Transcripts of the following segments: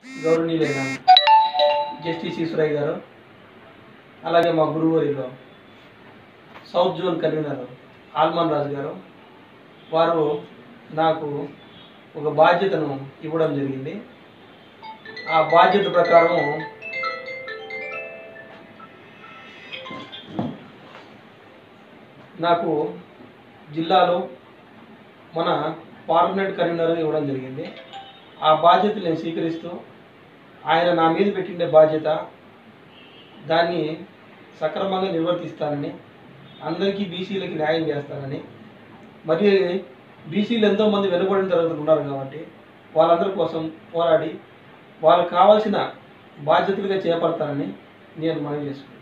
గౌరవనీయులైన జస్టిస్ ఈశ్వరయ్య గారు అలాగే మా గురువురిలో సౌత్ జోన్ కన్వీనర్ ఆల్మాన్ రాజు గారు వారు నాకు ఒక బాధ్యతను ఇవ్వడం జరిగింది ఆ బాధ్యత ప్రకారం నాకు జిల్లాలో మన పార్లమెంట్ కన్వీనర్ ఇవ్వడం జరిగింది ఆ బాధ్యతలు నేను స్వీకరిస్తూ ఆయన నా మీద పెట్టిండే బాధ్యత దాన్ని సక్రమంగా నిర్వర్తిస్తానని అందరికీ బీసీలకి న్యాయం చేస్తానని మరి బీసీలు ఎంతోమంది వెనుకబడిన తరగతులు ఉన్నారు కాబట్టి వాళ్ళందరి కోసం పోరాడి వాళ్ళకి కావాల్సిన బాధ్యతలుగా చేపడతానని నేను మనవి చేసుకుంటున్నాను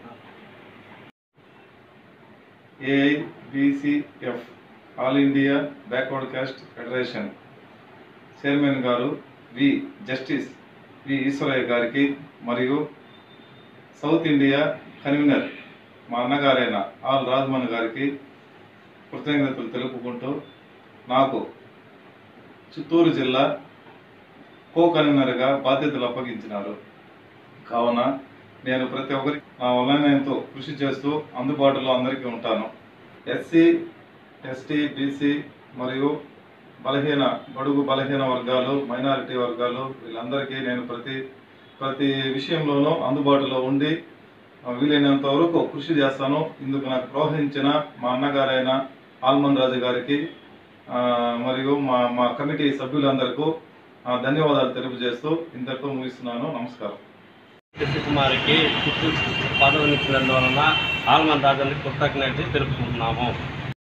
AIBCF all India backward caste federation chairman గారు వి జస్టిస్ వి ఈశ్వరయ్య గారికి మరియు సౌత్ ఇండియా కన్వీనర్ మా అన్నగారైన ఆల్ రాజ్మన్ గారికి కృతజ్ఞతలు తెలుపుకుంటూ నాకు చిత్తూరు జిల్లా కో కన్వీనర్గా బాధ్యతలు అప్పగించినారు కావున నేను ప్రతి ఒక్కరి నా వలనంతో కృషి చేస్తూ అందుబాటులో అందరికీ ఉంటాను ఎస్సీ ఎస్టీ బీసీ మరియు బలహీన బడుగు బలహీన వర్గాలు మైనారిటీ వర్గాలు వీళ్ళందరికీ నేను ప్రతి ప్రతి విషయంలోనూ అందుబాటులో ఉండి ఆ, వీలైనంత వరకు కృషి చేస్తాను ఇందుకు నాకు ప్రోత్సహించిన మా అన్నగారైన ఆల్మన్ రాజు గారికి ఆ, మరియు మా మా కమిటీ సభ్యులందరికీ ఆ, ధన్యవాదాలు తెలియజేస్తూ ఇంతటితో ముగిస్తున్నాను నమస్కారం కృష్ణ కుమార్కి పదవినిచ్చినందువలన ఆల్మన్ రాజానికి కృతజ్ఞత తెలుపుకుంటున్నాము